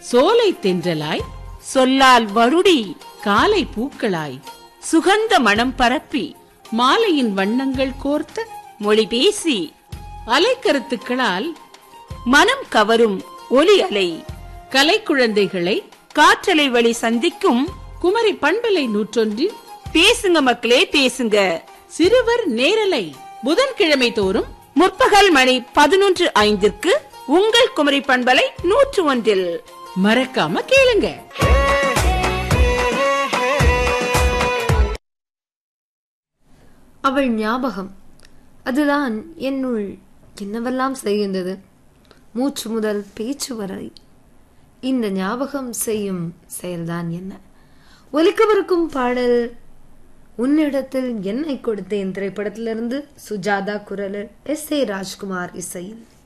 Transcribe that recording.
சோலை தென்றலாய் சொல்லால் வருடி காலை பூக்களாய் சுகந்த மனம் பரப்பி மாலையின் வண்ணங்கள் கோர்த்த மொழி பேசி அலைக்கருத்துக்களால் மனம் கவரும் ஒலி அலை கலைக்குழந்தைகளை காற்றலை வழி சந்திக்கும் குமரி பண்பலை நூற்றொன்றில் பேசுங்க மக்களே பேசுங்க சிறுவர் நேரலை புதன்கிழமை தோறும் முற்பகல் மணி பதினொன்று ஐந்திற்கு உங்கள் குமரி பண்பலை நூற்று ஒன்றில் மறக்காம கேளுங்க அவள் ஞாபகம் அதுதான் என்னுள் என்னவெல்லாம் செய்கின்றது மூச்சு முதல் பேச்சு வரை இந்த ஞாபகம் செய்யும் செயல்தான் என்ன ஒலிக்கவிருக்கும் பாடல் உன்னிடத்தில் என்னை கொடுத்தேன் திரைப்படத்திலிருந்து சுஜாதா குரலில் எஸ் ஏ ராஜ்குமார் இசையில்